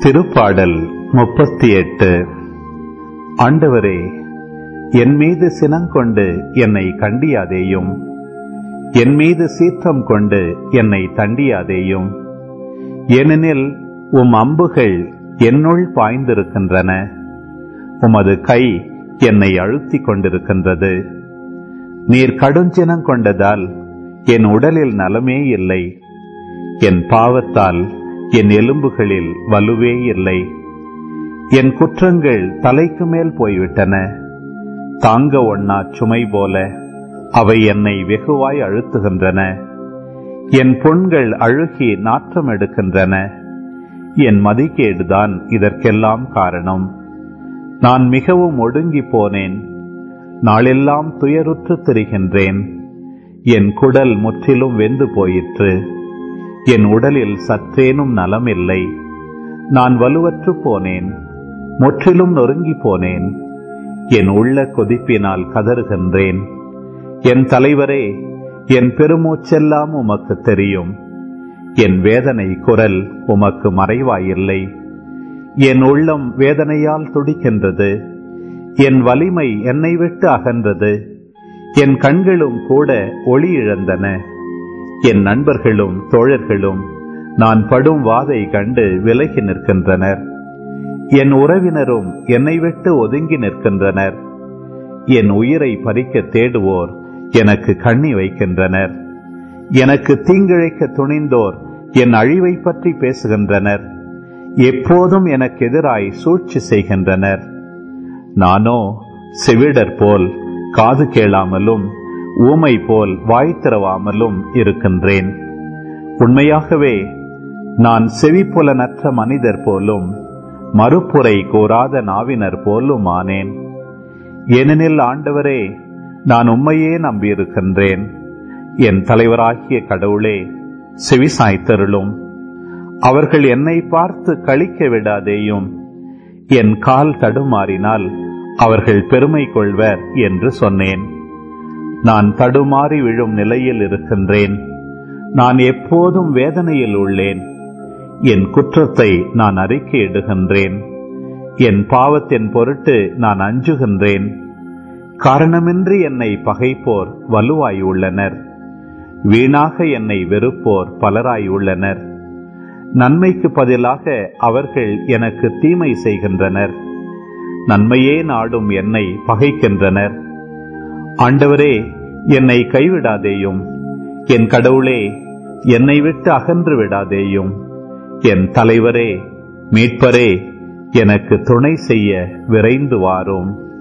திருப்பாடல் முப்பத்தி எட்டு ஆண்டவரே என் மீது சினங்கொண்டு என்னை கண்டியாதேயும் என் மீது சீற்றம் கொண்டு என்னை தண்டியாதேயும் ஏனெனில் உம் அம்புகள் என்னுள் பாய்ந்திருக்கின்றன உமது கை என்னை அழுத்திக் கொண்டிருக்கின்றது நீர் கடுஞ்சினம் கொண்டதால் என் உடலில் நலமே இல்லை என் பாவத்தால் என் எலும்புகளில் வலுவே இல்லை என் குற்றங்கள் தலைக்கு மேல் போய்விட்டன தாங்க ஒண்ணா சுமை போல அவை என்னை வெகுவாய் அழுத்துகின்றன என் பொன்கள் அழுகி நாற்றம் எடுக்கின்றன என் மதிக்கேடுதான் இதற்கெல்லாம் காரணம் நான் மிகவும் ஒடுங்கி போனேன் நாளெல்லாம் துயருற்று திரிகின்றேன் என் குடல் முற்றிலும் வெந்து போயிற்று என் உடலில் சற்றேனும் நலமில்லை நான் வலுவற்று போனேன் முற்றிலும் நொறுங்கி போனேன் என் உள்ள கொதிப்பினால் கதறுகின்றேன் என் தலைவரே என் பெருமூச்செல்லாம் உமக்கு தெரியும் என் வேதனை குரல் உமக்கு மறைவாயில்லை என் உள்ளம் வேதனையால் துடிக்கின்றது என் வலிமை என்னை விட்டு அகன்றது என் கண்களும் கூட ஒளி இழந்தன என் நண்பர்களும் தோழர்களும் நான் படும் வாதை கண்டு விலகி நிற்கின்றனர் என் உறவினரும் என்னை விட்டு ஒதுங்கி நிற்கின்றனர் என் உயிரை பறிக்க தேடுவோர் எனக்கு கண்ணி வைக்கின்றனர் எனக்கு தீங்கிழைக்க துணிந்தோர் என் அழிவை பற்றி பேசுகின்றனர் எப்போதும் எனக்கு எதிராய் சூழ்ச்சி செய்கின்றனர் நானோ செவிடர் போல் காது கேளாமலும் ஊமை போல் வாய் திறவாமலும் இருக்கின்றேன் உண்மையாகவே நான் செவிப்புலனற்ற மனிதர் போலும் மறுப்புரை கூறாத நாவினர் போலும் ஆனேன் ஏனெனில் ஆண்டவரே நான் உண்மையே நம்பியிருக்கின்றேன் என் தலைவராகிய கடவுளே செவிசாய்த்தருளும் அவர்கள் என்னை பார்த்து கழிக்க விடாதேயும் என் கால் தடுமாறினால் அவர்கள் பெருமை கொள்வர் என்று சொன்னேன் நான் தடுமாறி விழும் நிலையில் இருக்கின்றேன் நான் எப்போதும் வேதனையில் உள்ளேன் என் குற்றத்தை நான் அறிக்கையிடுகின்றேன் என் பாவத்தின் பொருட்டு நான் அஞ்சுகின்றேன் காரணமின்றி என்னை பகைப்போர் வலுவாய் உள்ளனர் வீணாக என்னை வெறுப்போர் பலராய் உள்ளனர் நன்மைக்கு பதிலாக அவர்கள் எனக்கு தீமை செய்கின்றனர் நன்மையே நாடும் என்னை பகைக்கின்றனர் ஆண்டவரே என்னை கைவிடாதேயும் என் கடவுளே என்னை விட்டு அகன்று விடாதேயும் என் தலைவரே மீட்பரே எனக்கு துணை செய்ய விரைந்து வாரும்